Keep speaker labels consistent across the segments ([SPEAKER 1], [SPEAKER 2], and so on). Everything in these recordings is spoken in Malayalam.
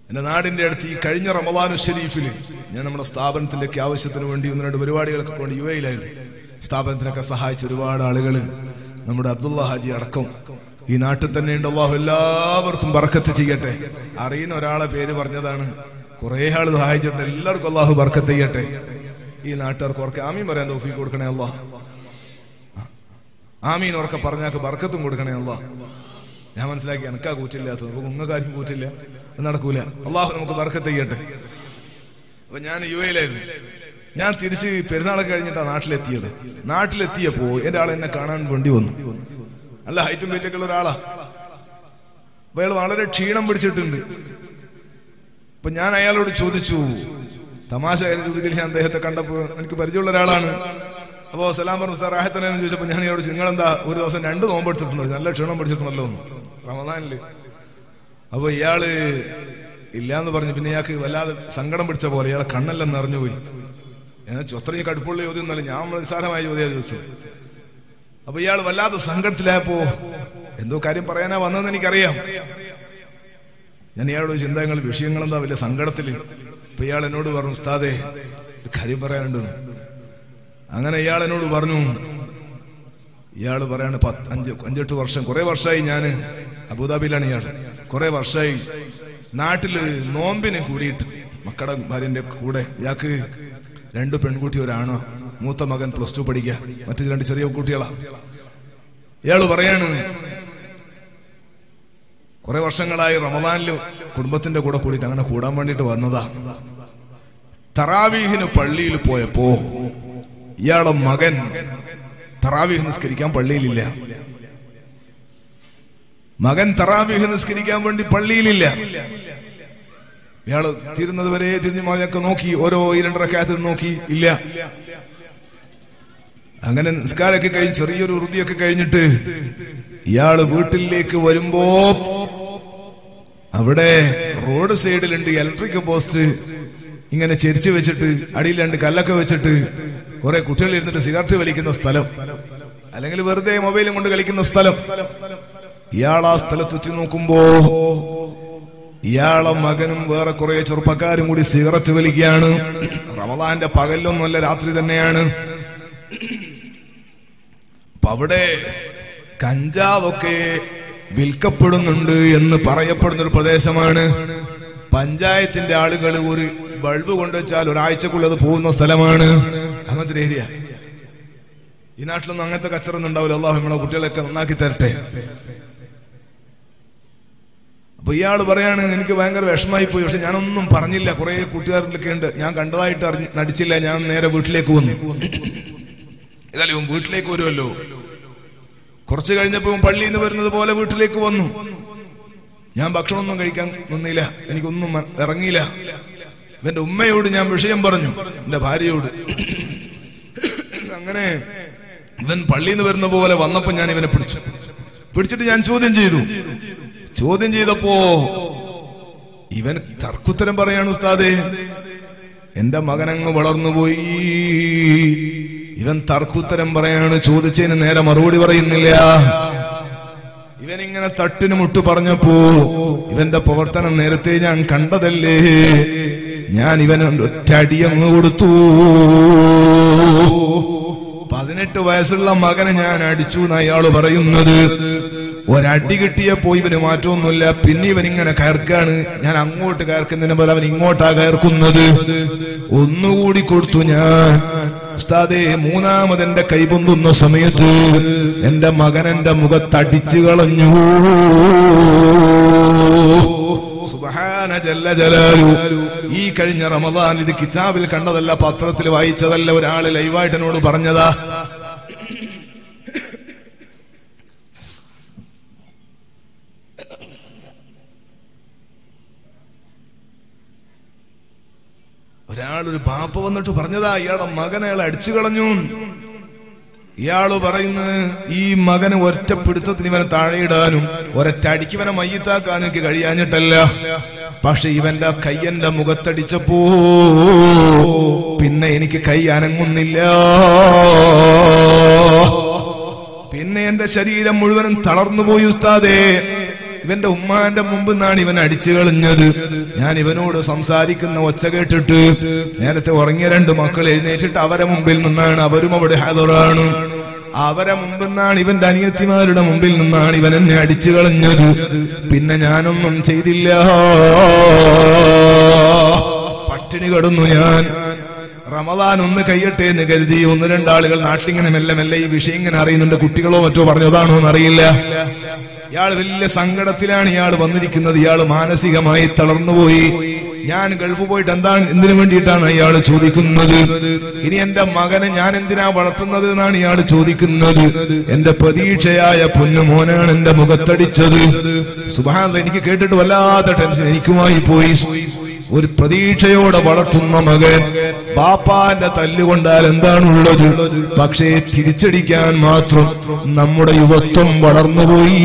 [SPEAKER 1] എന്റെ നാടിന്റെ അടുത്ത് ഈ കഴിഞ്ഞ റമദാനു ഷരീഫില് ഞാൻ നമ്മുടെ സ്ഥാപനത്തിന്റെ ഒക്കെ ആവശ്യത്തിന് വേണ്ടി ഒന്ന് രണ്ട് പരിപാടികളൊക്കെ കൊണ്ട് യു എയിലായിരുന്നു സ്ഥാപനത്തിനൊക്കെ സഹായിച്ച ഒരുപാട് ആളുകൾ നമ്മുടെ അബ്ദുള്ള ഹാജി അടക്കം ഈ നാട്ടിൽ തന്നെ ഉണ്ട് അള്ളാഹു എല്ലാവർക്കും ബർക്കത്ത് ചെയ്യട്ടെ അറിയുന്ന ഒരാളെ പേര് പറഞ്ഞതാണ് കുറെ ആൾ സഹായിച്ചിട്ടുണ്ട് എല്ലാവർക്കും അള്ളാഹു ബർക്കത്ത് ചെയ്യട്ടെ ഈ നാട്ടുകാർക്ക് ഉറക്കെ ആമീൻ പറയാൻ തോഫി കൊടുക്കണേ അള്ളാഹ് ആമീൻ ഉറക്കെ പറഞ്ഞാക്ക് ബർക്കത്തും കൊടുക്കണേ അള്ളാഹ് ഞാൻ മനസ്സിലാക്കി എനക്കാ കൂറ്റില്ലാത്തത് അപ്പൊ ഉങ്ങക്കാരും കൂറ്റില്ല അത് നടക്കൂല അള്ളാഹു നമുക്ക് ബർക്കത്ത് ചെയ്യട്ടെ അപ്പൊ ഞാൻ യു എയിലായിരുന്നു ഞാൻ തിരിച്ച് പെരുന്നാളൊക്കെ കഴിഞ്ഞിട്ടാ നാട്ടിലെത്തിയത് നാട്ടിലെത്തിയപ്പോ എന്റെ ആൾ എന്നെ കാണാൻ വേണ്ടി വന്നു നല്ല ഹൈറ്റും വെയിറ്റൊക്കെ ഉള്ള ഒരാളാ അപ്പൊ അയാൾ വളരെ ക്ഷീണം പിടിച്ചിട്ടുണ്ട് അപ്പൊ ഞാൻ അയാളോട് ചോദിച്ചു തമാശ രീതിയിൽ ഞാൻ അദ്ദേഹത്തെ കണ്ടപ്പോ എനിക്ക് പരിചയമുള്ള ഒരാളാണ് അപ്പോ സലാം പറഞ്ഞു സാർ റാഹത്തനെന്ന് ചോദിച്ചപ്പോ ഞാൻ ഇയാളോട് ചോദിച്ചു, നിങ്ങളെന്താ ഒരു ദിവസം രണ്ട് നോമ്പ് എടുത്തിട്ടുണ്ടോ നല്ല ക്ഷീണം പിടിച്ചിട്ടുണ്ടല്ലോ എന്ന് റമദാനില് അപ്പൊ ഇയാള് ഇല്ലാന്ന് പറഞ്ഞു പിന്നെ ഇയാൾക്ക് വല്ലാതെ സങ്കടം പിടിച്ച പോലെ ഇയാളെ കണ്ണെല്ലാം നിറഞ്ഞുപോയി ഞാൻ അത്രയും കടുപ്പുള്ള ചോദ്യം ഒന്നല്ല ഞാൻ നിസ്സാരമായ ചോദ്യം ചോദിച്ചത് അപ്പൊ ഇയാൾ വല്ലാതെ സങ്കടത്തിലായപ്പോ എന്തോ കാര്യം പറയാനാ വന്നതെന്ന് എനിക്കറിയാം ഞാൻ ഇയാളോട് ചോദിച്ചു എന്താ നിങ്ങൾ വിഷയങ്ങൾ എന്താ വലിയ സങ്കടത്തില് അപ്പൊ ഇയാൾ എന്നോട് പറഞ്ഞു ഉസ്താദേ ഒരു കാര്യം പറയാനുണ്ട് അങ്ങനെ ഇയാൾ എന്നോട് പറഞ്ഞു ഇയാൾ പറയാണ് പത്ത് അഞ്ച് അഞ്ചെട്ട് വർഷം കുറെ വർഷമായി ഞാൻ അബുദാബിയിലാണ് ഇയാൾ കുറെ വർഷമായി നാട്ടില് നോമ്പിന് കൂടിയിട്ട് മക്കളുടെ ഭാര്യന്റെ കൂടെ ഇയാൾക്ക് രണ്ട് പെൺകുട്ടി ഒരാണോ മൂത്ത മകൻ പ്ലസ് ടു പഠിക്കുക മറ്റു രണ്ട് ചെറിയ കുട്ടികളാ ഇയാള് പറയാണ് കുറെ വർഷങ്ങളായി റമദാനില് കുടുംബത്തിന്റെ കൂടെ കൂടിയിട്ട് അങ്ങനെ കൂടാൻ വേണ്ടിയിട്ട് വന്നതാ തറാവീഹിന് പള്ളിയിൽ പോയപ്പോ ഇയാളെ മകൻ തറാവീഹ് നിസ്കരിക്കാൻ പള്ളിയിലില്ല മകൻ തറാവീഹ് നിസ്കരിക്കാൻ വേണ്ടി പള്ളിയിലില്ല ഇയാള് തീരുന്നത് വരെ തിരിഞ്ഞു മാറിയൊക്കെ നോക്കി ഓരോ ഈ രണ്ടരക്കാലത്ത് നോക്കി ഇല്ല അങ്ങനെ നിസ്കാരമൊക്കെ കഴിഞ്ഞ് ചെറിയൊരു ഉറുതിയൊക്കെ കഴിഞ്ഞിട്ട് ഇയാള് വീട്ടിലേക്ക് വരുമ്പോ അവിടെ റോഡ് സൈഡിലുണ്ട് ഇലക്ട്രിക് പോസ്റ്റ് ഇങ്ങനെ ചെരിച്ചു വെച്ചിട്ട് അടിയിൽ രണ്ട് കല്ലൊക്കെ വെച്ചിട്ട് കുറെ കുട്ടികൾ ഇരുന്നിട്ട് സിഗരറ്റ് വലിക്കുന്ന സ്ഥലം അല്ലെങ്കിൽ വെറുതെ മൊബൈലും കൊണ്ട് കളിക്കുന്ന സ്ഥലം ഇയാൾ ആ സ്ഥലത്തെത്തി നോക്കുമ്പോ ഇയാളെ മകനും വേറെ കുറെ ചെറുപ്പക്കാരും കൂടി സിഗരറ്റ് വലിക്കുകയാണ് റമദാന്റെ പകലൊന്നുമല്ല രാത്രി തന്നെയാണ് അപ്പൊ അവിടെ കഞ്ചാവൊക്കെ വിൽക്കപ്പെടുന്നുണ്ട് എന്ന് പറയപ്പെടുന്ന ഒരു പ്രദേശമാണ് പഞ്ചായത്തിന്റെ ആളുകൾ ഒരു ബൾബ് കൊണ്ടുവച്ചാൽ ഒരാഴ്ചക്കുള്ളത് പോകുന്ന സ്ഥലമാണ് അങ്ങനത്തെ ഒരു ഏരിയ ഈ നാട്ടിലൊന്നും അങ്ങനത്തെ കച്ചറൊന്നും ഉണ്ടാവില്ല അള്ളാഹു നമ്മളെ കുട്ടികളെയൊക്കെ നന്നാക്കി തരട്ടെ അപ്പൊ ഇയാൾ പറയാണ് എനിക്ക് ഭയങ്കര വിഷമായി പോയി പക്ഷെ ഞാനൊന്നും പറഞ്ഞില്ല കുറെ കൂട്ടുകാരിലൊക്കെ ഉണ്ട് ഞാൻ കണ്ടതായിട്ട് അറിഞ്ഞ് നടിച്ചില്ല ഞാൻ നേരെ വീട്ടിലേക്ക് വന്നു ഏതായാലും ഇവൻ വീട്ടിലേക്ക് വരുമല്ലോ കുറച്ച് കഴിഞ്ഞപ്പോ ഇവൻ പള്ളിയിൽ നിന്ന് വരുന്നത് പോലെ വീട്ടിലേക്ക് വന്നു ഞാൻ ഭക്ഷണമൊന്നും കഴിക്കാൻ നിന്നില്ല എനിക്കൊന്നും മ- ഇറങ്ങിയില്ല ഇവന്റെ ഉമ്മയോട് ഞാൻ വിഷയം പറഞ്ഞു എന്റെ ഭാര്യയോട് അങ്ങനെ ഇവൻ പള്ളിയിൽ നിന്ന് വരുന്ന പോലെ വന്നപ്പോ ഞാൻ ഇവനെ പിടിച്ചു പിടിച്ചിട്ട് ഞാൻ ചോദ്യം ചെയ്തു ചോദ്യം ചെയ്തപ്പോ ഇവൻ തർക്കുത്തരം പറയാണ് ഉസ്താദേ എന്റെ മകനങ്ങ് വളർന്നുപോയി ഇവൻ തർക്കുത്തരം പറയാണ് ചോദിച്ചതിന് നേരെ മറുപടി പറയുന്നില്ല ഇവൻ ഇങ്ങനെ തട്ടിന് മുട്ട് പറഞ്ഞപ്പോ ഇവന്റെ പ്രവർത്തനം നേരത്തെ ഞാൻ കണ്ടതല്ലേ ഞാൻ ഇവന് ഒറ്റടിയങ്ങ് കൊടുത്തു പതിനെട്ട് വയസ്സുള്ള മകനെ ഞാൻ അടിച്ചു എന്ന് അയാള് പറയുന്നത് ഒരടി കിട്ടിയപ്പോ ഇവന് മാറ്റമൊന്നുമില്ല പിന്നെ ഇവൻ ഇങ്ങനെ കയർക്കാണ് ഞാൻ അങ്ങോട്ട് കയർക്കുന്നതിന് പോലെ അവൻ ഇങ്ങോട്ടാ കയർക്കുന്നത് ഒന്നുകൂടി കൊടുത്തു ഞാൻ ഉസ്താദേ മൂന്നാമത് എന്റെ കൈപൊന്തുന്ന സമയത്ത് എന്റെ മകൻ എന്റെ മുഖത്തടിച്ചു കളഞ്ഞു സുബ്ഹാന ജല്ല ജലാലു. ഈ കഴിഞ്ഞ റമദാൻ ഇത് കിതാബിൽ കണ്ടതല്ല പത്രത്തിൽ വായിച്ചതല്ല ഒരാള് ലൈവായിട്ട് എന്നോട് പറഞ്ഞതാ ഒരാളൊരു പാപ്പ വന്നിട്ട് പറഞ്ഞതാ ഇയാളെ മകനെ അയാൾ അടിച്ചു കളഞ്ഞു ഇയാള് പറയുന്നത് ഈ മകന് ഒറ്റപ്പിടുത്തത്തിന് ഇവനെ താഴെയിടാനും ഒരറ്റടിക്ക് ഇവനെ മയ്യത്താക്കാനും എനിക്ക് കഴിയാഞ്ഞിട്ടല്ല പക്ഷെ ഇവന്റെ കയ്യന്റെ മുഖത്തടിച്ചപ്പോ പിന്നെ എനിക്ക് കൈ അനങ്ങുന്നില്ല പിന്നെ എന്റെ ശരീരം മുഴുവനും തളർന്നുപോയി ഉസ്താദേ ഇവന്റെ ഉമ്മാന്റെ മുമ്പ് നിന്നാണ് ഇവൻ അടിച്ചു കളഞ്ഞത് ഞാൻ ഇവനോട് സംസാരിക്കുന്ന ഒച്ച കേട്ടിട്ട് നേരത്തെ ഉറങ്ങിയ രണ്ട് മക്കൾ എഴുന്നേറ്റിട്ട് അവരെ മുമ്പിൽ നിന്നാണ് അവരും അവിടെ ഹാജറാണ് അവരെ മുമ്പിൽ നിന്നാണ് ഇവന്റെ അനിയത്തിമാരുടെ മുമ്പിൽ നിന്നാണ് ഇവൻ എന്നെ അടിച്ചു കളഞ്ഞത് പിന്നെ ഞാനൊന്നും ചെയ്തില്ല പട്ടിണി കിടന്നു ഞാൻ റമദാൻ ഒന്ന് കഴിയട്ടെ എന്ന് കരുതി ഒന്ന് രണ്ടാളുകൾ നാട്ടിങ്ങനെ മെല്ലെ മെല്ലെ ഈ വിഷയം ഇങ്ങനെ അറിയുന്നുണ്ട് കുട്ടികളോ മറ്റോ പറഞ്ഞതാണോ എന്നറിയില്ല ഇയാൾ വലിയ സങ്കടത്തിലാണ് ഇയാൾ വന്നിരിക്കുന്നത് ഇയാൾ മാനസികമായി തളർന്നുപോയി ഞാൻ ഗൾഫ് പോയിട്ട് എന്താണ് എന്തിനു വേണ്ടിയിട്ടാണ് ഇയാൾ ചോദിക്കുന്നത് ഇനി എന്റെ മകനെ ഞാൻ എന്തിനാ വളർത്തുന്നത് എന്നാണ് ഇയാൾ ചോദിക്കുന്നത് എന്റെ പ്രതീക്ഷയായ പൊന്നു മോനാണ് എന്റെ മുഖത്തടിച്ചത് സുബാന്ത എനിക്ക് കേട്ടിട്ട് വല്ലാത്ത ടെൻഷൻ എനിക്കുമായി പോയി ഒരു പ്രതീക്ഷയോടെ വളർത്തുന്ന മകൻ ബാപ്പാന്റെ തല്ലുകൊണ്ടാൽ എന്താണുള്ളത് പക്ഷേ തിരിച്ചടിക്കാൻ മാത്രം നമ്മുടെ യുവത്വം വളർന്നുപോയി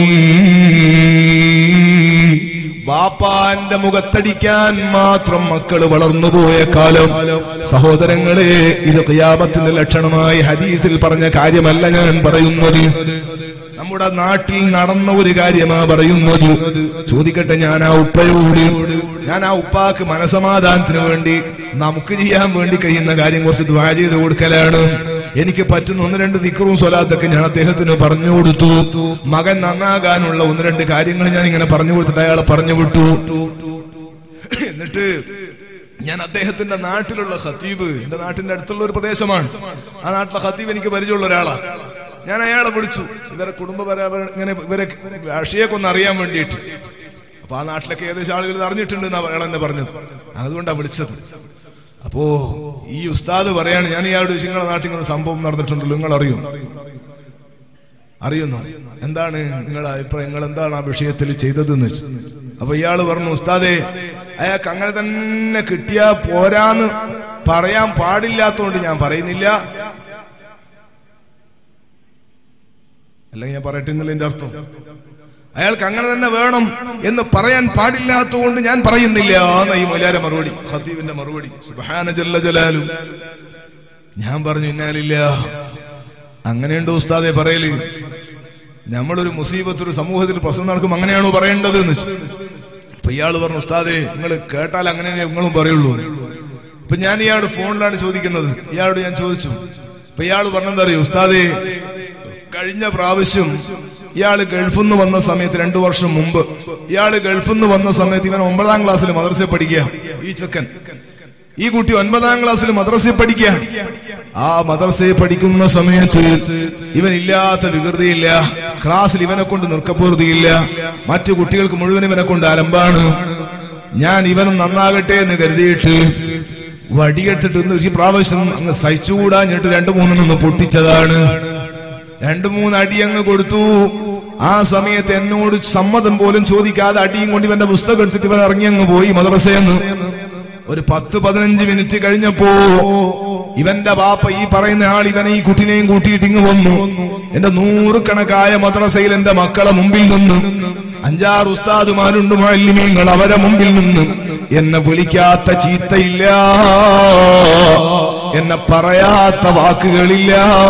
[SPEAKER 1] ബാപ്പാന്റെ മുഖത്തടിക്കാൻ മാത്രം മക്കള് വളർന്നുപോയ കാലം സഹോദരങ്ങളെ ഇത് ഖിയാമത്തിന്റെ ലക്ഷണമായി ഹദീസിൽ പറഞ്ഞ കാര്യമല്ല ഞാൻ പറയുന്നത് നമ്മുടെ നാട്ടിൽ നടന്ന ഒരു കാര്യമാ പറയുന്നത് ചോദിക്കട്ടെ ഞാൻ ആ ഉപ്പയോട് ഞാൻ ആ ഉപ്പാക്ക് മനസമാധാനത്തിന് വേണ്ടി നമുക്ക് ചെയ്യാൻ വേണ്ടി കഴിയുന്ന കാര്യം കുറച്ച് ദ്വാ ചെയ്ത് കൊടുക്കലാണ് എനിക്ക് പറ്റുന്ന ഒന്ന് രണ്ട് ദിക്കറും സ്വലാത്തൊക്കെ ഞാൻ അദ്ദേഹത്തിന് പറഞ്ഞു കൊടുത്തു മകൻ നന്നാകാനുള്ള ഒന്ന് രണ്ട് കാര്യങ്ങൾ ഞാൻ ഇങ്ങനെ പറഞ്ഞു കൊടുത്തിട്ട് അയാളെ പറഞ്ഞു വിട്ടു എന്നിട്ട് ഞാൻ അദ്ദേഹത്തിന്റെ നാട്ടിലുള്ള ഖത്തീബ് എന്റെ നാട്ടിന്റെ അടുത്തുള്ള ഒരു പ്രദേശമാണ് ആ നാട്ടിലെ ഖത്തീബ് എനിക്ക് പരിചയമുള്ള ഒരാളാണ് ഞാൻ അയാളെ വിളിച്ചു ഇവരെ കുടുംബപരമ്പര ഇങ്ങനെ ഇവരെ രാഷ്ട്രീയമൊക്കെ ഒന്ന് അറിയാൻ വേണ്ടിയിട്ട് അപ്പൊ ആ നാട്ടിലൊക്കെ ഏകദേശം ആളുകൾ ഇത് അറിഞ്ഞിട്ടുണ്ട് എന്നാ അയാൾ എന്നെ പറഞ്ഞത് അതുകൊണ്ടാണ് വിളിച്ചത് അപ്പോ ഈ ഉസ്താദ് പറയാണ് ഞാൻ ഇയാളോട് ചോദിച്ചു, നിങ്ങളുടെ നാട്ടിൽ ഇങ്ങനെ സംഭവം നടന്നിട്ടുണ്ടല്ലോ നിങ്ങൾ അറിയും അറിയുന്നു എന്താണ് നിങ്ങളുടെ അഭിപ്രായം നിങ്ങൾ എന്താണ് ആ വിഷയത്തിൽ ചെയ്തതെന്ന് വെച്ചു അപ്പൊ ഇയാള് പറഞ്ഞു ഉസ്താദെ അയാൾക്ക് അങ്ങനെ തന്നെ കിട്ടിയാ പോരാന്ന് പറയാൻ പാടില്ലാത്തോണ്ട് ഞാൻ പറയുന്നില്ല അല്ലെങ്കിൽ ഞാൻ പറയട്ടെ എന്നല്ല എന്റെ അർത്ഥം അയാൾക്ക് അങ്ങനെ തന്നെ വേണം എന്ന് പറയാൻ പാടില്ലാത്തതുകൊണ്ട് ഞാൻ പറയുന്നില്ല എന്ന ഈ മൊലാര മറുപടി ഖത്തീബിന്റെ മറുപടി സുബ്ഹാന ജല്ല ജലാലു ഞാൻ പറഞ്ഞു ഇന്നാലില്ല അങ്ങനെയുണ്ട് ഉസ്താദെ പറയല് നമ്മളൊരു മുസീബത്ത് ഒരു സമൂഹത്തിൽ പ്രശ്നം നടക്കും അങ്ങനെയാണോ പറയേണ്ടത് എന്ന് അപ്പൊ ഇയാള് പറഞ്ഞു ഉസ്താദെ നിങ്ങൾ കേട്ടാൽ അങ്ങനെ നിങ്ങളും പറയുള്ളൂ ഇപ്പൊ ഞാൻ ഇയാളോട് ഫോണിലാണ് ചോദിക്കുന്നത് ഇയാളോട് ഞാൻ ചോദിച്ചു അപ്പൊ ഇയാള് പറഞ്ഞെന്താ അറിയോ ഉസ്താദെ കഴിഞ്ഞ പ്രാവശ്യം ഇയാള് ഗൾഫിൽ നിന്ന് വന്ന സമയത്ത് രണ്ടു വർഷം മുമ്പ് ഇയാള് ഗൾഫിൽ നിന്ന് വന്ന സമയത്ത് ഇവൻ ഒമ്പതാം ക്ലാസ്സിൽ മദ്രസയിൽ പഠിക്കുക ഈ ചെക്കൻ ഈ കുട്ടി ഒൻപതാം ക്ലാസ്സിൽ മദ്രസയിൽ പഠിക്കുക ആ മദ്രസയിൽ പഠിക്കുന്ന സമയത്ത് ഇവൻ ഇല്ലാത്ത വികൃതിയില്ല ക്ലാസ്സിൽ ഇവനെ കൊണ്ട് നിർക്കപ്പൂർത്തിയില്ല മറ്റു കുട്ടികൾക്ക് മുഴുവൻ ഇവനെ കൊണ്ട് അലമ്പാണ് ഞാൻ ഇവൻ നന്നാകട്ടെ എന്ന് കരുതിയിട്ട് വടിയെടുത്തിട്ട് ഒന്ന് ഈ പ്രാവശ്യം അങ്ങ് സഹിച്ചുകൂടാഞ്ഞിട്ട് രണ്ടു മൂന്നെണ്ണം പൊട്ടിച്ചതാണ് രണ്ടു മൂന്ന് അടി അങ്ങ് കൊടുത്തു ആ സമയത്ത് എന്നോട് സമ്മതം പോലും ചോദിക്കാതെ അടിയും കൊണ്ട് ഇവന്റെ പുസ്തകം എടുത്തിട്ട് ഇവൻ ഇറങ്ങി അങ്ങ് പോയി മദ്രസയെന്ന് ഒരു പത്ത് പതിനഞ്ച് മിനിറ്റ് കഴിഞ്ഞപ്പോ ഇവന്റെ ബാപ്പ ഈ പറയുന്ന ആൾ ഇവനെ ഈ കുട്ടിനെയും കൂട്ടിയിട്ട് ഇങ്ങ് വന്നു എന്റെ നൂറുകണക്കായ മദ്രസയിൽ എന്റെ മക്കളെ മുമ്പിൽ നിന്ന് അഞ്ചാറ് ഉസ്താദുമാരുണ്ട് മാലിന്യങ്ങൾ അവരെ മുമ്പിൽ നിന്ന് എന്നെ വിളിക്കാത്ത ചീത്തയില്ല എന്നെ പറയാത്ത വാക്കുകളില്ല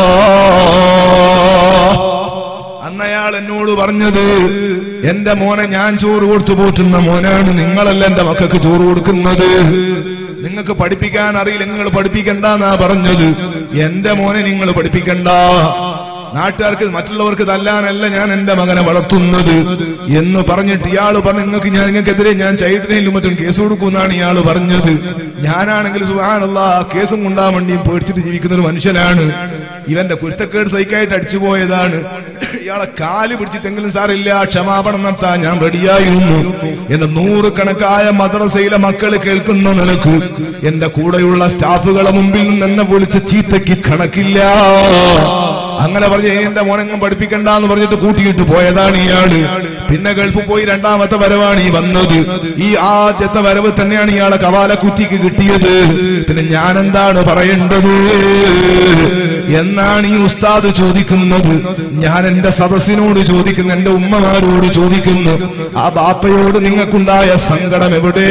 [SPEAKER 1] അന്നയാൾ എന്നോട് പറഞ്ഞത് എന്റെ മോനെ ഞാൻ ചോറ് കൊടുത്തു പോറ്റുന്ന മോനാണ് നിങ്ങളല്ല എന്റെ മക്കൾക്ക് ചോറ് കൊടുക്കുന്നത് നിങ്ങൾക്ക് പഠിപ്പിക്കാൻ അറിയില്ല നിങ്ങൾ പഠിപ്പിക്കണ്ടെന്നാ പറഞ്ഞത് എന്റെ മോനെ നിങ്ങൾ പഠിപ്പിക്കണ്ട നാട്ടുകാർക്ക് മറ്റുള്ളവർക്ക് തല്ലാനല്ല ഞാൻ എന്റെ മകനെ വളർത്തുന്നത് എന്ന് പറഞ്ഞിട്ട് ഇയാള് പറഞ്ഞു നിങ്ങൾക്ക് ഞാൻ നിങ്ങൾക്കെതിരെ ഞാൻ ചൈൽഡിനെയും മറ്റും കേസ് കൊടുക്കുമെന്നാണ് ഇയാള് പറഞ്ഞത് ഞാനാണെങ്കിൽ സുഹാനുള്ള കേസും കൊണ്ടാൻ വേണ്ടിയും പേടിച്ചിട്ട് ജീവിക്കുന്ന ഒരു മനുഷ്യനാണ് ഇവന്റെ കുരുത്തക്കേട് സൈക്കായിട്ട് അടിച്ചുപോയതാണ് ഇയാളെ കാല് പിടിച്ചിട്ടെങ്കിലും സാറില്ല ക്ഷമാപണം നടത്താൻ ഞാൻ റെഡിയായിരുന്നു എന്റെ നൂറുകണക്കായ മദ്രസയിലെ മക്കൾ കേൾക്കുന്ന നിലക്ക് എന്റെ കൂടെയുള്ള സ്റ്റാഫുകളെ മുമ്പിൽ നിന്ന് എന്നെ വിളിച്ച ചീത്തയ്ക്ക് കണക്കില്ല അങ്ങനെ പറഞ്ഞ് എന്റെ മോനെങ്ങും പഠിപ്പിക്കണ്ട എന്ന് പറഞ്ഞിട്ട് കൂട്ടിയിട്ട് പോയതാണ് ഇയാള് പിന്നെ ഗൾഫിൽ പോയി രണ്ടാമത്തെ വരവാണ് ഈ വന്നത് ഈ ആദ്യത്തെ വരവ് തന്നെയാണ് ഇയാളെ കവാല കുറ്റിക്ക് കിട്ടിയത് പിന്നെ ഞാൻ എന്താണ് പറയേണ്ടത് എന്നാണ് ഈ ഉസ്താദ് ചോദിക്കുന്നത് ഞാൻ എന്റെ സദസ്സിനോട് ചോദിക്കുന്നു എന്റെ ഉമ്മമാരോട് ചോദിക്കുന്നു ആ ബാപ്പയോട് നിങ്ങൾക്കുണ്ടായ സങ്കടം എവിടെ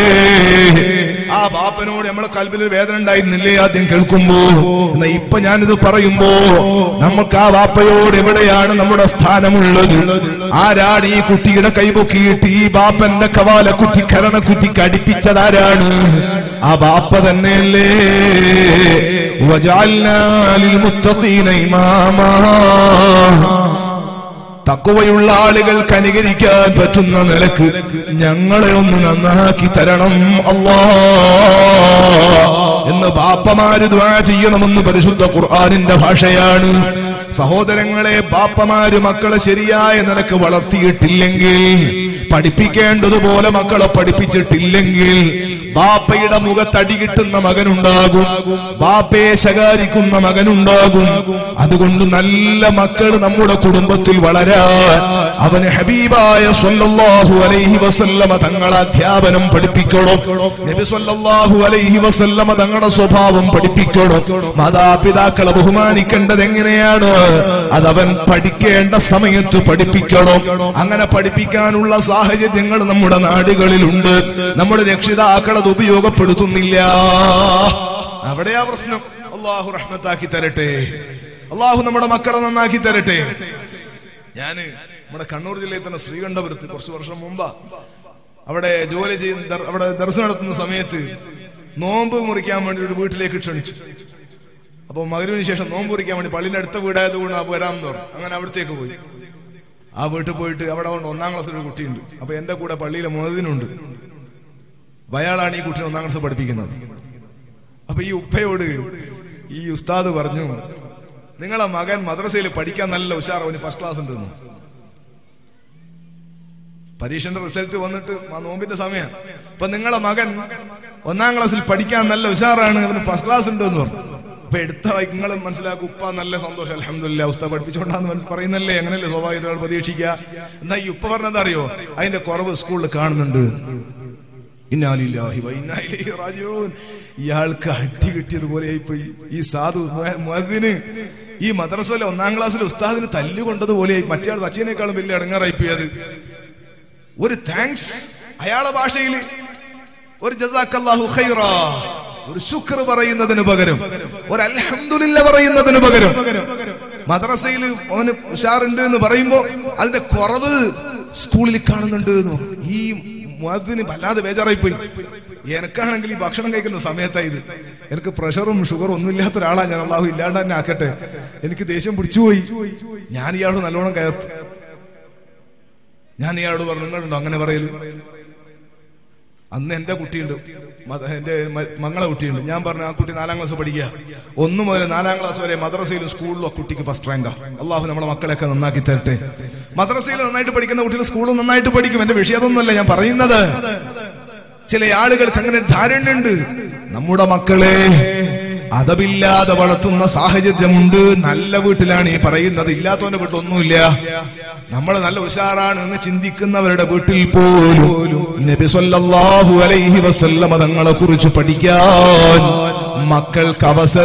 [SPEAKER 1] ആ ബാപ്പനോട് നമ്മളെ കൽബിൽ വേദന ഉണ്ടായിരുന്നില്ലേ ആദ്യം കേൾക്കുമ്പോ എന്നാ ഇപ്പൊ ഞാനിത് പറയുമ്പോ നമുക്ക് ആ ബാപ്പയോട് എവിടെയാണ് നമ്മുടെ സ്ഥാനമുള്ളത് ആരാണ് ആരാണ് ഈ കുട്ടിയുടെ കൈപൊക്കിയിട്ട് ഈ ബാപ്പന്റെ കവാല കുറ്റി കരണ കുറ്റിക്ക് അടിപ്പിച്ചതാരാണ് ആ ബാപ്പ തന്നെയല്ലേ വജഅൽനാ ലിൽമുത്തഖീന ഇമാമാ തക്കുവയുള്ള ആളുകൾക്ക് അനുകരിക്കാൻ പറ്റുന്ന നിലക്ക് ഞങ്ങളെ ഒന്ന് നന്നാക്കി തരണം അല്ലാ എന്ന് ബാപ്പമാര് ദ്വാ ചെയ്യണമെന്ന് പരിശുദ്ധ ഖുർആാനിന്റെ ഭാഷയാണ് സഹോദരങ്ങളെ ബാപ്പമാര് മക്കളെ ശരിയായ നിലക്ക് വളർത്തിയിട്ടില്ലെങ്കിൽ പഠിപ്പിക്കേണ്ടതുപോലെ മക്കളെ പഠിപ്പിച്ചിട്ടില്ലെങ്കിൽ ബാപ്പയുടെ മുഖത്തടി കിട്ടുന്ന മകനുണ്ടാകും ബാപ്പയെ ശകാരിക്കുന്ന മകനുണ്ടാകും അതുകൊണ്ട് നല്ല മക്കൾ നമ്മുടെ കുടുംബത്തിൽ വളരാൻ അവന് ഹബീബായ സ്വല്ലല്ലാഹു അലൈഹി വസല്ലമ തങ്ങളെ അധ്യാപനം പഠിപ്പിക്കണം നബി സ്വല്ലല്ലാഹു അലൈഹി വസല്ലമ തങ്ങളുടെ സ്വഭാവം പഠിപ്പിക്കണം മാതാപിതാക്കളെ ബഹുമാനിക്കേണ്ടത് എങ്ങനെയാണ് അതവൻ പഠിക്കേണ്ട സമയത്ത് പഠിപ്പിക്കണം അങ്ങനെ പഠിപ്പിക്കാനുള്ള സാഹചര്യങ്ങൾ നമ്മുടെ നാടുകളിലുണ്ട് നമ്മുടെ രക്ഷിതാക്കൾ അത് ഉപയോഗപ്പെടുത്തുന്നില്ല അവിടെയാ പ്രശ്നം അള്ളാഹു റഹ്മത്താക്കി തരട്ടെ അള്ളാഹു നമ്മുടെ മക്കളെ നന്നാക്കി തരട്ടെ ഞാന് നമ്മുടെ കണ്ണൂർ ജില്ലയിൽ തന്നെ ശ്രീകണ്ഠപുരത്ത് കുറച്ച് വർഷം മുമ്പാ അവിടെ ജോലി ചെയ്യുന്ന ദർ- അവിടെ ദർശനം നടത്തുന്ന സമയത്ത് നോമ്പ് മുറിക്കാൻ വേണ്ടി ഒരു വീട്ടിലേക്ക് ക്ഷണിച്ചു അപ്പൊ മകരുവിന് ശേഷം നോമ്പ് മുറിക്കാൻ വേണ്ടി പള്ളിന്റെ അടുത്ത വീടായത് കൊണ്ട് ആ വരാമെന്ന് പറഞ്ഞു അങ്ങനെ അവിടത്തേക്ക് പോയി ആ വീട്ടിൽ പോയിട്ട് അവിടെ കൊണ്ട് ഒന്നാം ക്ലാസ്സിൽ ഒരു കുട്ടിയുണ്ട് അപ്പൊ എന്റെ കൂടെ പള്ളിയിലെ മുതലിനുണ്ട് അപ്പൊ അയാളാണ് ഈ കുട്ടിനെ ഒന്നാം ക്ലാസ് പഠിപ്പിക്കുന്നത് അപ്പൊ ഈ ഉപ്പയോട് ഈ ഉസ്താദ് പറഞ്ഞു നിങ്ങളെ മകൻ മദ്രസയിൽ പഠിക്കാൻ നല്ല ഉഷാർ അവന് ഫസ്റ്റ് ക്ലാസ് ഉണ്ടെന്ന് പരീക്ഷന്റെ റിസൾട്ട് വന്നിട്ട് ആ നോമ്പിന്റെ സമയം അപ്പൊ നിങ്ങളെ മകൻ ഒന്നാം ക്ലാസ്സിൽ പഠിക്കാൻ നല്ല ഉഷാറാണ് അവന് ഫസ്റ്റ് ക്ലാസ് ഉണ്ട് എന്ന് പറഞ്ഞു അപ്പൊ എടുത്ത നിങ്ങൾ മനസ്സിലാക്കും ഉപ്പ നല്ല സന്തോഷം അലഹമില്ല ഉസ്ത പഠിപ്പിച്ചോണ്ടാന്ന് മനസ്സ് പറയുന്നല്ലേ അങ്ങനെയല്ലേ സ്വാഭാവികത പ്രതീക്ഷിക്കുക എന്നാ ഈ ഉപ്പ പറഞ്ഞത് അറിയോ അതിന്റെ കുറവ് സ്കൂളിൽ കാണുന്നുണ്ട് ഇന്നാലില്ലാഹി വ ഇന്നാ ഇലൈഹി റാജിഊൻ. ഇയാൾക്ക് അടി കിട്ടിയതുപോലെ ആയിപ്പോയി ഈ സാധു മുഅദ്ദിന് ഈ മദ്രസയിലെ ഒന്നാം ക്ലാസ്സിലെ ഉസ്താദിന് തല്ലുകൊണ്ടതുപോലെ മറ്റേ ആൾ അച്ഛനേക്കാളും വലിയ ഇടങ്ങാറായിപ്പോയി അത് ഒരു താങ്ക്സ് അയാളെ ഭാഷയിൽ ഒരു ജസാക്കല്ലാഹു ഖൈറ ഒരു ശുക്ർ പറയുന്നതിന് പകരം ഒരു അൽഹംദുലില്ല പറയുന്നതിന് പകരം മദ്രസയിൽ അവന് ഉഷാറുണ്ട് എന്ന് പറയുമ്പോ അതിന്റെ കുറവ് സ്കൂളിൽ കാണുന്നുണ്ട് എന്ന് പറഞ്ഞു. ഈ മുഅദ്ദിന് വല്ലാതെ ബേജാറായി പോയി എനിക്കാണെങ്കിൽ ഈ ഭക്ഷണം കഴിക്കുന്ന സമയത്താ ഇത് എനിക്ക് പ്രഷറും ഷുഗറും ഒന്നും ഇല്ലാത്ത ഒരാളാ ഞാൻ അള്ളാഹു ഇല്ലാണ്ട് തന്നെ ആക്കട്ടെ എനിക്ക് ദേഷ്യം പിടിച്ചുപോയി ഞാൻ ഇയാളോട് നല്ലോണം കയർത്തു ഞാൻ ഇയാളോട് പറഞ്ഞു നിങ്ങളുണ്ടോ അങ്ങനെ പറയല് അന്ന് എന്റെ കുട്ടിയുണ്ട് മത- എന്റെ മ- മങ്ങളെ കുട്ടിയുണ്ട് ഞാൻ പറഞ്ഞു ആ കുട്ടി നാലാം ക്ലാസ് പഠിക്കുക ഒന്നു മുതൽ നാലാം ക്ലാസ് വരെ മദ്രസയിലും സ്കൂളിലും ആ കുട്ടിക്ക് ഫസ്റ്റ് റാങ്കാ അള്ളാഹു നമ്മളെ മക്കളെയൊക്കെ നന്നാക്കി തരട്ടെ മദ്രസയിൽ നന്നായിട്ട് പഠിക്കുന്ന കുട്ടികൾ സ്കൂളിൽ നന്നായിട്ട് പഠിക്കും എന്റെ വിഷയം അതൊന്നുമല്ല ഞാൻ പറയുന്നത് ചില ആളുകൾക്ക് അങ്ങനെ ഒരു ധാരണയുണ്ട് നമ്മുടെ മക്കളെ അതവില്ലാതെ വളർത്തുന്ന സാഹചര്യമുണ്ട് നല്ല വീട്ടിലാണ് ഈ പറയുന്നത് ഇല്ലാത്തവന്റെ വീട്ടിലൊന്നുമില്ല നമ്മൾ നല്ല ഉഷാറാണ് എന്ന് ചിന്തിക്കുന്നവരുടെ വീട്ടിൽ പോലും നബി സല്ലല്ലാഹു അലൈഹി വസല്ലമ തങ്ങളെ കുറിച്ച് പഠിക്കാൻ മക്കൾക്ക്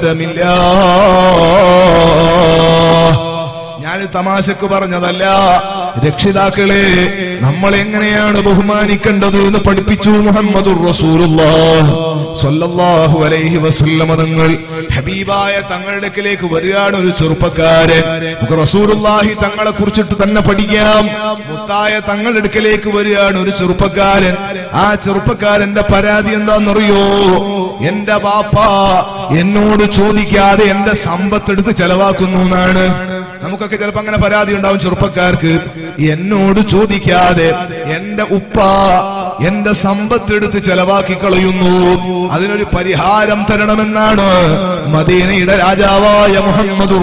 [SPEAKER 1] അവസരമില്ല ഞാൻ തമാശക്ക് പറഞ്ഞതല്ല രക്ഷിതാക്കളെ നമ്മൾ എങ്ങനെയാണ് ബഹുമാനിക്കേണ്ടത് എന്ന് പഠിപ്പിച്ചു മുഹമ്മദ് സ്വല്ലല്ലാഹു അലൈഹി വസല്ലമ തങ്ങൾ ഹബീബായ തങ്ങളുടെ അടുക്കലേക്ക് വരികയാണ് ഒരു ചെറുപ്പക്കാരൻ നമുക്ക് റസൂലുള്ളാഹി തങ്ങളെ കുറിച്ചിട്ട് തന്നെ പഠിക്കാം മുത്തായ തങ്ങളുടെ അടുക്കലേക്ക് വരികയാണ് ഒരു ചെറുപ്പക്കാരൻ ആ ചെറുപ്പക്കാരന്റെ പരാതി എന്താണെന്നറിയോ എന്റെ ബാപ്പ എന്നോട് ചോദിക്കാതെ എന്റെ സമ്പത്തെടുത്ത് ചെലവാക്കുന്നു എന്നാണ് നമുക്കൊക്കെ ചിലപ്പോ അങ്ങനെ പരാതി ഉണ്ടാവും ചെറുപ്പക്കാർക്ക് എന്നോട് ചോദിക്കാതെ എന്റെ ഉപ്പ എന്റെ സമ്പത്തെടുത്ത് ചെലവാക്കി കളയുന്നു അതിനൊരു പരിഹാരം തരണമെന്നാണ് മദീനയുടെ രാജാവായ മുഹമ്മദ്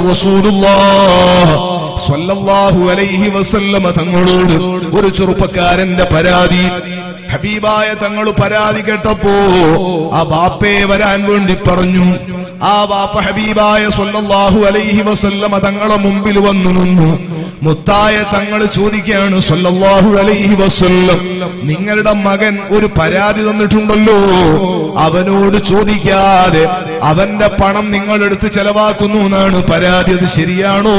[SPEAKER 1] സ്വല്ലല്ലാഹു അലൈഹി വസല്ലമ തങ്ങളോട് ഒരു ചെറുപ്പക്കാരന്റെ പരാതി ഹബീബായ തങ്ങൾ പരാതി കേട്ടപ്പോ ആ ബാപ്പയെ വരാൻ വേണ്ടി പറഞ്ഞു ആ ബാപ്പ ഹബീബായ സ്വല്ലല്ലാഹു അലൈഹി വസല്ലമ തങ്ങളെ മുമ്പിൽ വന്നു നിന്നു മുത്തായ തങ്ങൾ ചോദിക്കുകയാണ് സ്വല്ലല്ലാഹു അലൈഹി വസല്ലം നിങ്ങളുടെ മകൻ ഒരു പരാതി തന്നിട്ടുണ്ടല്ലോ അവനോട് ചോദിക്കാതെ അവന്റെ പണം നിങ്ങൾ എടുത്ത് ചെലവാക്കുന്നു എന്നാണ് പരാതി അത് ശരിയാണോ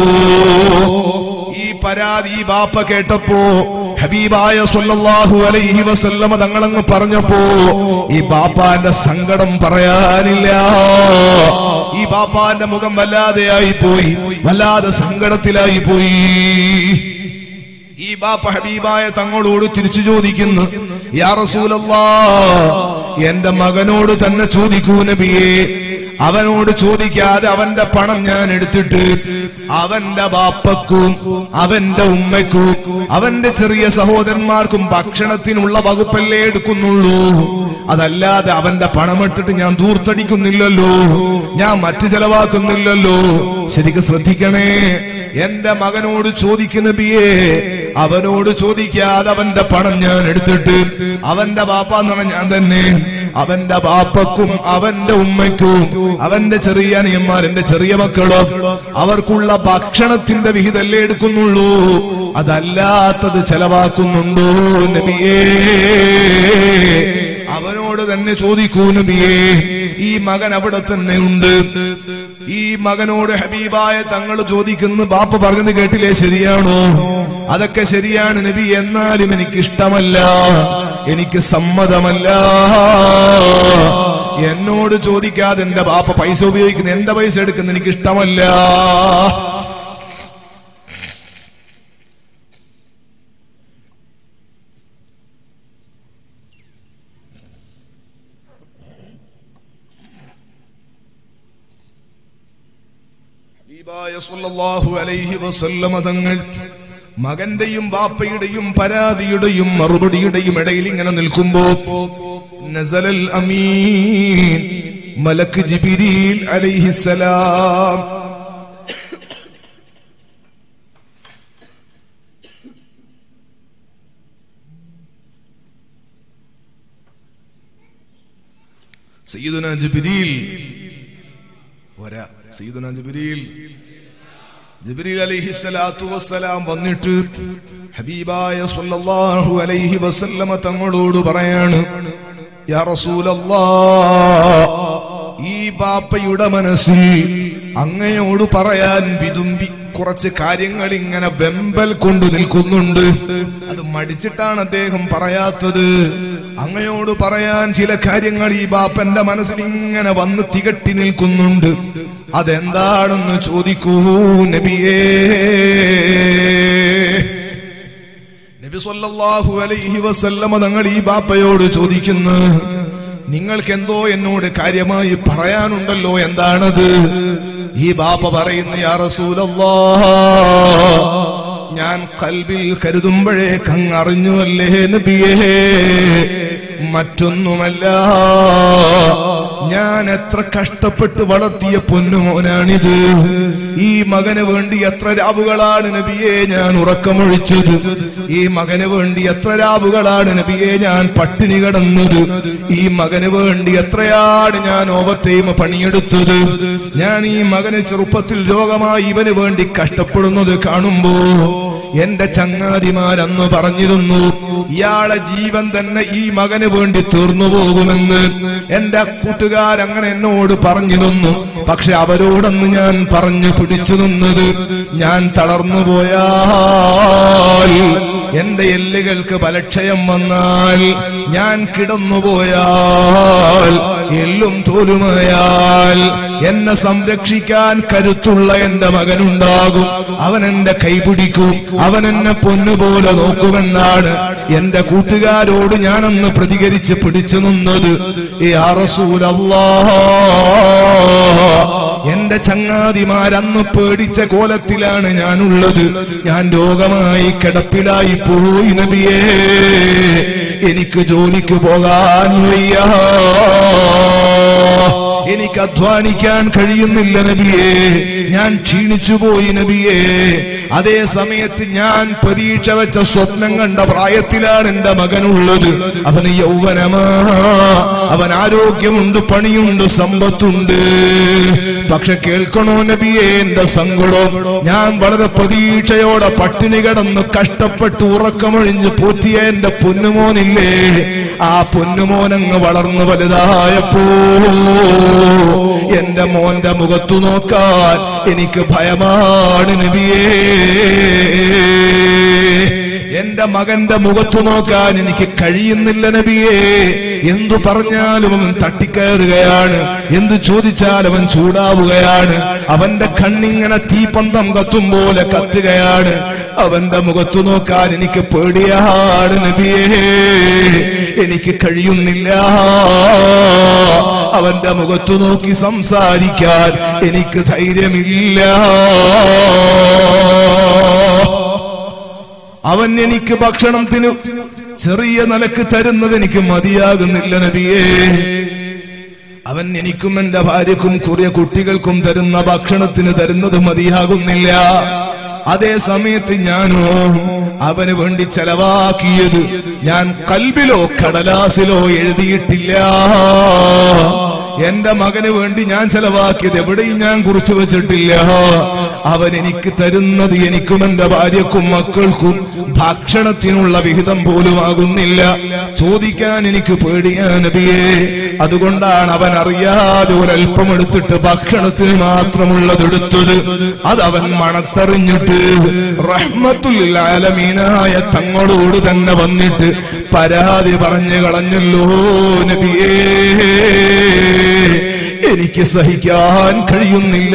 [SPEAKER 1] ഈ പരാതി ഈ ബാപ്പ കേട്ടപ്പോ ഹബീബായ സ്വല്ലല്ലാഹു അലൈഹി വസല്ലമ തങ്ങളങ്ങ് പറഞ്ഞപ്പോ ഈ ബാപ്പാന്റെ സങ്കടം പറയാനില്ല ഈ ബാപ്പാന്റെ മുഖം വല്ലാതെയായി പോയി വല്ലാതെ സങ്കടത്തിലായി പോയി ഈ ബാപ്പ ഹബീബായ തങ്ങളോട് തിരിച്ചു ചോദിക്കുന്നു യാ റസൂലല്ലാ എന്റെ മകനോട് തന്നെ ചോദിക്കൂ നബിയേ അവനോട് ചോദിക്കാതെ അവന്റെ പണം ഞാൻ എടുത്തിട്ട് അവന്റെ ബാപ്പക്കും അവന്റെ ഉമ്മയ്ക്കും അവന്റെ ചെറിയ സഹോദരന്മാർക്കും ഭക്ഷണത്തിനുള്ള വകുപ്പല്ലേ എടുക്കുന്നുള്ളൂ അതല്ലാതെ അവന്റെ പണം എടുത്തിട്ട് ഞാൻ ദൂർത്തടിക്കുന്നില്ലല്ലോ ഞാൻ മറ്റു ചെലവാക്കുന്നില്ലല്ലോ ശരിക്കും ശ്രദ്ധിക്കണേ എന്റെ മകനോട് ചോദിക്കുന്ന ബിയെ അവനോട് ചോദിക്കാതെ അവന്റെ പണം ഞാൻ എടുത്തിട്ട് അവന്റെ ബാപ്പ എന്ന് പറഞ്ഞ ഞാൻ തന്നെ അവന്റെ ബാപ്പക്കും അവന്റെ ഉമ്മയ്ക്കും അവന്റെ ചെറിയ അനിയന്മാർ എന്റെ ചെറിയ മക്കളും അവർക്കുള്ള ഭക്ഷണത്തിന്റെ വിഹിതല്ലേ എടുക്കുന്നുള്ളൂ അതല്ലാത്തത് ചെലവാക്കുന്നുണ്ടോ നബിയേ അവനോട് തന്നെ ചോദിക്കൂ നബിയേ ഈ മകൻ അവിടെ തന്നെ ഉണ്ട് ഈ മകനോട് ഹബീബായ തങ്ങൾ ചോദിക്കുന്നു ബാപ്പ പറഞ്ഞത് കേട്ടില്ലേ ശരിയാണോ അതൊക്കെ ശരിയാണ് നബി എന്നാലും എനിക്ക് ഇഷ്ടമല്ല എനിക്ക് സമ്മതമല്ല എന്നോട് ചോദിക്കാതെ എന്റെ ബാപ്പ പൈസ ഉപയോഗിക്കുന്ന എന്റെ പൈസ എടുക്കുന്ന എനിക്ക് ഇഷ്ടമല്ല ഹബീബായ സ്വല്ലല്ലാഹു അലൈഹി വസല്ലമ തങ്ങൾ മകന്റെയും ബാപ്പയുടെയും പരാതിയുടെയും മറുപടിയുടെയും ഇടയിൽ ഇങ്ങനെ നിൽക്കുമ്പോ നസലൽ അമീൻ മലക്ക് ജിബിരിൽ അലൈഹിസലാം സയ്യിദുന ജിബിരിൽ വരാ സയ്യിദുന ജിബിരിൽ ജിബ്രീൽ അലൈഹി സ്വലാത്തു വസ്സലാം വന്നിട്ട് ഹബീബായ സല്ലല്ലാഹു അലൈഹി വസല്ലമ തങ്ങളോട് പറയാണ് യാ റസൂലല്ലാ ഈ ബാപ്പയുടെ മനസ്സിൽ അങ്ങയോട് പറയാൻ വിതുമ്പി കുറച്ച് കാര്യങ്ങൾ ഇങ്ങനെ വെമ്പൽ കൊണ്ടു നിൽക്കുന്നുണ്ട് അത് മടിച്ചിട്ടാണ് അദ്ദേഹം പറയാത്തത് അങ്ങയോട് പറയാൻ ചില കാര്യങ്ങൾ ഈ ബാപ്പന്റെ മനസ്സിൽ ഇങ്ങനെ വന്ന് തികട്ടി നിൽക്കുന്നുണ്ട് അതെന്താണെന്ന് ചോദിക്കൂ നബിയേ നബി സല്ലല്ലാഹു അലൈഹി വസല്ലമ തങ്ങൾ ഈ ബാപ്പയോട് ചോദിക്കുന്നു നിങ്ങൾക്ക് എന്തോ എന്നോട് കാര്യമായി പറയാനുണ്ടല്ലോ എന്താണത് ഈ ബാപ്പ പറയുന്നു യാ റസൂലല്ലാ ഞാൻ കൽബിൽ കരുതുമ്പോഴേക്ക് അങ്ങ് അറിഞ്ഞുവല്ലേ നബിയേ മറ്റൊന്നുമല്ല ഞാൻ എത്ര കഷ്ടപ്പെട്ട് വളർത്തിയ പൊന്നുമോനാണിത് ഈ മകന് വേണ്ടി എത്ര രാവുകളാണ് നബിയെ ഞാൻ ഉറക്കമൊഴിച്ചത് ഈ മകന് വേണ്ടി എത്ര രാവുകളാണ് നബിയെ ഞാൻ പട്ടിണി കിടന്നത് ഈ മകന് വേണ്ടി എത്രയാണ് ഞാൻ ഓവർടൈം പണിയെടുത്തത് ഞാൻ ഈ മകന് ചെറുപ്പത്തിൽ രോഗമായി ഇവന് വേണ്ടി കഷ്ടപ്പെടുന്നത് കാണുമ്പോ എന്റെ ചങ്ങാതിമാരന്ന് പറഞ്ഞിരുന്നു ഇയാളെ ജീവൻ തന്നെ ഈ മകന് വേണ്ടി തീർന്നു പോകുമെന്ന് എന്റെ കൂട്ടുകാരങ്ങനെ എന്നോട് പറഞ്ഞിരുന്നു പക്ഷെ അവരോടന്ന് ഞാൻ പറഞ്ഞു പിടിച്ചു നിന്നത് ഞാൻ തളർന്നു പോയാൽ എന്റെ എല്ലുകൾക്ക് ബലക്ഷയം വന്നാൽ ഞാൻ കിടന്നുപോയാൽ എല്ലും തോലുമായാൽ എന്നെ സംരക്ഷിക്കാൻ കരുത്തുള്ള എന്റെ മകനുണ്ടാകും അവൻ എന്റെ കൈപിടിക്കും അവൻ എന്നെ പൊന്നുപോലെ നോക്കുമെന്നാണ് എന്റെ കൂട്ടുകാരോട് ഞാനന്ന് പ്രതികരിച്ച് പിടിച്ചു നിന്നത് യാ റസൂലല്ലാ എന്റെ ചങ്ങാതിമാരന്ന് പേടിച്ച കോലത്തിലാണ് ഞാനുള്ളത് ഞാൻ രോഗമായി കിടപ്പിലായി പോയി നബിയേ എനിക്ക് ജോലിക്ക് പോകാൻ വയ്യ എനിക്ക് അധ്വാനിക്കാൻ കഴിയുന്നില്ല നബിയേ ഞാൻ ക്ഷീണിച്ചു പോയി നബിയേ അതേ സമയത്ത് ഞാൻ പ്രതീക്ഷ വെച്ച സ്വപ്നം കണ്ട പ്രായത്തിലാണ് എന്റെ മകനുള്ളത് അവന് യൗവനമാ അവൻ ആരോഗ്യമുണ്ട് പണിയുണ്ട് സമ്പത്തുണ്ട് പക്ഷെ കേൾക്കണോ നബിയെ എന്റെ സങ്കടം ഞാൻ വളരെ പ്രതീക്ഷയോടെ പട്ടിണി കിടന്ന് കഷ്ടപ്പെട്ട് ഉറക്കമൊഴിഞ്ഞ് പോറ്റിയ എന്റെ പൊന്നുമോനില്ലേ ആ പൊന്നുമോനങ്ങ് വളർന്നു വലുതായപ്പോ എന്റെ മോന്റെ മുഖത്തു നോക്കാൻ എനിക്ക് ഭയമാണ് നബിയേ എന്റെ മകന്റെ മുഖത്തു നോക്കാൻ എനിക്ക് കഴിയുന്നില്ല നബിയേ എന്തു പറഞ്ഞാലും അവൻ തട്ടിക്കയറുകയാണ് എന്തു ചോദിച്ചാലും അവൻ ചൂടാവുകയാണ് അവന്റെ കണ്ണിങ്ങനെ തീപന്തം കത്തും പോലെ കത്തുകയാണ് അവന്റെ മുഖത്തു നോക്കാൻ എനിക്ക് പേടിയാണ് നബിയേ എനിക്ക് കഴിയുന്നില്ല അവന്റെ മുഖത്തു നോക്കി സംസാരിക്കാൻ എനിക്ക് ധൈര്യമില്ല അവൻ എനിക്ക് ഭക്ഷണത്തിന് ചെറിയ നിലക്ക് തരുന്നത് എനിക്ക് മതിയാകുന്നില്ല നബിയേ അവൻ എനിക്കും എന്റെ ഭാര്യക്കും കുറിയ കുട്ടികൾക്കും തരുന്ന ഭക്ഷണത്തിന് തരുന്നത് മതിയാകുന്നില്ല അതേ സമയത്ത് ഞാനോ അവന് വേണ്ടി ചെലവാക്കിയത് ഞാൻ കൽബിലോ കടലാസിലോ എഴുതിയിട്ടില്ല എന്റെ മകന് വേണ്ടി ഞാൻ ചെലവാക്കിയത് എവിടെയും ഞാൻ കുറിച്ചു വെച്ചിട്ടില്ല അവൻ എനിക്ക് തരുന്നത് എനിക്കും എന്റെ ഭാര്യക്കും മക്കൾക്കും ഭക്ഷണത്തിനുള്ള വിഹിതം പോലും ആകുന്നില്ല ചോദിക്കാൻ എനിക്ക് പേടിയാ നബിയേ അതുകൊണ്ടാണ് അവൻ അറിയാതെ ഒരല്പം എടുത്തിട്ട് ഭക്ഷണത്തിന് മാത്രമുള്ളത് എടുത്തത് അതവൻ മണത്തറിഞ്ഞിട്ട് റഹ്മത്തുല്ലാലമീനായ തങ്ങളോട് തന്നെ വന്നിട്ട് പരാതി പറഞ്ഞു കളഞ്ഞല്ലോ നബിയേ എനിക്ക് സഹിക്കാൻ കഴിയുന്നില്ല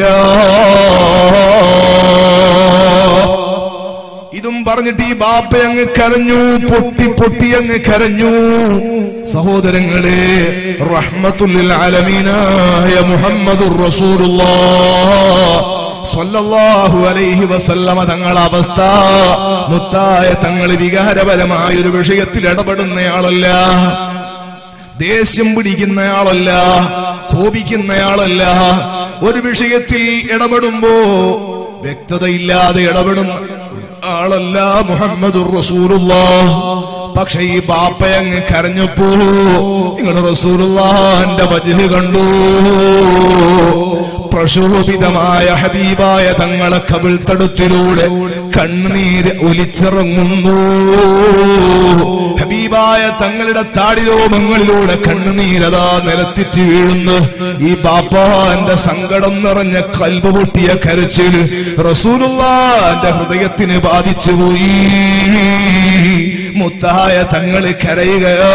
[SPEAKER 1] ഇതും പറഞ്ഞിട്ട് ഈ ബാപ്പ അങ്ങ് കരഞ്ഞു പൊട്ടി പൊട്ടി അങ്ങ് കരഞ്ഞു സഹോദരങ്ങളെ റഹ്മത്തുല്ലിൽ ആലമീനായ മുഹമ്മദുർ റസൂലുള്ളാഹ് സ്വല്ലല്ലാഹു അലൈഹി വസല്ലമ തങ്ങളെ അവസ്ഥ മുത്തായ തങ്ങൾ വികാരപരമായ ഒരു വിഷയത്തിൽ ഇടപെടുന്നയാളല്ല ദേഷ്യം പിടിക്കുന്നയാളല്ല കോപിക്കുന്നയാളല്ല ഒരു വിഷയത്തിൽ ഇടപെടുമ്പോ വ്യക്തതയില്ലാതെ ഇടപെടുന്ന ആളല്ല മുഹമ്മദ് റസൂലുള്ള പക്ഷെ ഈ ബാപ്പയങ്ങ് കരഞ്ഞപ്പോ നിങ്ങൾ റസൂലുള്ളാന്റെ വജഹ് കണ്ടു പ്രശോഭിതമായ ഹബീബായ തങ്ങളെ കവിൾത്തടുത്തിലൂടെ കണ്ണുനീര് ഒലിച്ചിറങ്ങുന്നു ഹബീബായ തങ്ങളുടെ താടിരോമങ്ങളിലൂടെ കണ്ണുനീരതാ നിലത്തിറ്റ് വീഴുന്നു ഈ ബാപ്പാന്റെ സങ്കടം നിറഞ്ഞ കൽബ് പൊട്ടിയ കരച്ചിൽ റസൂലുള്ളാന്റെ ഹൃദയത്തിന് ബാധിച്ചു പോയി മുത്തായ തങ്ങള് കരയുകയോ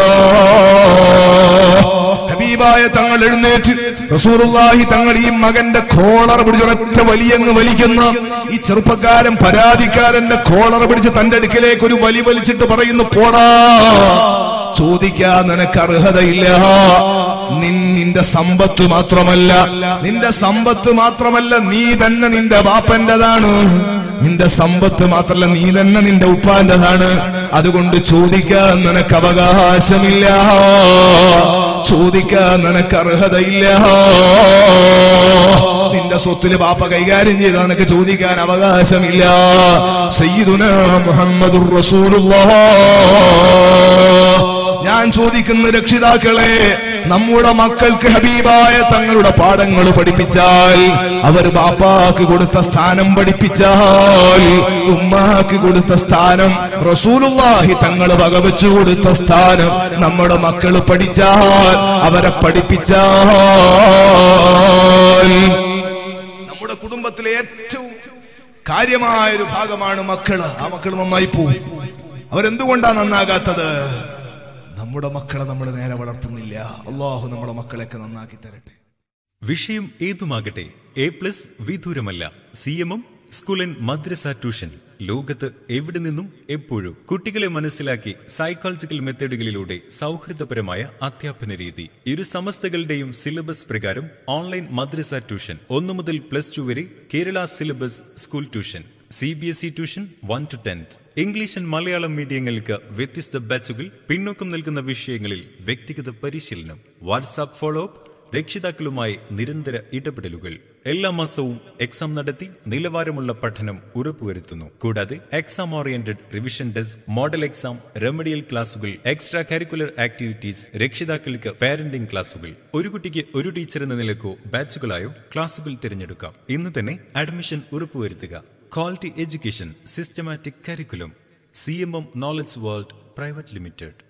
[SPEAKER 1] ഹബീബായ തങ്ങൾ എഴുന്നേറ്റ് റസൂറുല്ലാഹി തങ്ങൾ ഈ മകന്റെ കോളർ പിടിച്ചൊരൊറ്റ വലിയങ്ങ് വലിക്കുന്ന ഈ ചെറുപ്പക്കാരൻ പരാതിക്കാരന്റെ കോളർ പിടിച്ച് തന്റെ അടുക്കലേക്ക് ഒരു വലി വലിച്ചിട്ട് പറയുന്നു പോടാ ചോദിക്കാൻ നിനക്ക് അർഹതയില്ല നിൻ നിന്റെ സമ്പത്ത് മാത്രമല്ല നിന്റെ സമ്പത്ത് മാത്രമല്ല നീ തന്നെ നിന്റെ ബാപ്പന്റെതാണ് നിന്റെ സമ്പത്ത് മാത്രമല്ല നീ തന്നെ നിന്റെ ഉപ്പാന്റെതാണ് അതുകൊണ്ട് ചോദിക്കാൻ നിനക്ക് അവകാശമില്ല ചോദിക്കാൻ നിനക്ക് അർഹതയില്ല നിന്റെ സ്വത്തിന് ബാപ്പ കൈകാര്യം ചെയ്ത നിനക്ക് ചോദിക്കാൻ അവകാശമില്ല സയ്യിദുന മുഹമ്മദുർ റസൂലുള്ളാഹ് ഞാൻ ചോദിക്കുന്ന രക്ഷിതാക്കളെ നമ്മുടെ മക്കൾക്ക് ഹബീബായ തങ്ങളുടെ പാഠങ്ങൾ പഠിപ്പിച്ചാൽ അവർ ബാപ്പാക്ക് കൊടുത്ത സ്ഥാനം പഠിപ്പിച്ചാൽ ഉമ്മാക്ക് കൊടുത്ത സ്ഥാനം റസൂലുള്ളാഹി തങ്ങൾ വകവെച്ചു കൊടുത്ത സ്ഥാനം നമ്മുടെ മക്കൾ പഠിച്ചാൽ അവരെ പഠിപ്പിച്ചാൽ നമ്മുടെ കുടുംബത്തിലെ ഏറ്റവും കാര്യമായ ഒരു ഭാഗമാണ് മക്കള് ആ മക്കൾ നന്നായി പോവും അവരെന്തുകൊണ്ടാണ് നന്നാകാത്തത് നമ്മുടെ മക്കളെ നമ്മൾ നേരെ വളർത്തുന്നില്ല അള്ളാഹു നമ്മുടെ മക്കളെയൊക്കെ നന്നാക്കി തരട്ടെ
[SPEAKER 2] വിഷയം ഏതുമാകട്ടെ എ പ്ലസ് വിദൂരമല്ല C M M school and മദ്രസ ട്യൂഷൻ ലോകത്ത് എവിടെ നിന്നും എപ്പോഴും കുട്ടികളെ മനസ്സിലാക്കി സൈക്കോളജിക്കൽ മെത്തേഡുകളിലൂടെ സൗഹൃദപരമായ അധ്യാപന രീതി ഇരു സമസ്തകളുടെയും സിലബസ് പ്രകാരം ഓൺലൈൻ മദ്രസ ട്യൂഷൻ ഒന്നു മുതൽ പ്ലസ് ടു വരെ Kerala syllabus school tuition C B S E tuition one two tenth English and Malayalam മീഡിയങ്ങൾക്ക് വ്യത്യസ്ത ബാച്ചുകൾ പിന്നോക്കം നൽകുന്ന വിഷയങ്ങളിൽ വ്യക്തിഗത പരിശീലനം വാട്സാപ്പ് ഫോളോ അപ്പ് രക്ഷിതാക്കളുമായി നിരന്തര ഇടപെടലുകൾ എല്ലാ മാസവും എക്സാം നടത്തി നിലവാരമുള്ള പഠനം ഉറപ്പുവരുത്തുന്നു കൂടാതെ exam oriented revision desk model exam remedial ക്ലാസുകൾ എക്സ്ട്രാ കരിക്കുലർ ആക്ടിവിറ്റീസ് രക്ഷിതാക്കൾക്ക് പാരന്റിംഗ് ക്ലാസുകൾ ഒരു കുട്ടിക്ക് ഒരു ടീച്ചർ എന്ന നിലക്കോ ബാച്ചുകളായോ ക്ലാസുകൾ തിരഞ്ഞെടുക്കാം ഇന്ന് തന്നെ അഡ്മിഷൻ ഉറപ്പുവരുത്തുക ക്വാളിറ്റി എഡ്യൂക്കേഷൻ സിസ്റ്റമാറ്റിക് curriculum C M M knowledge world private limited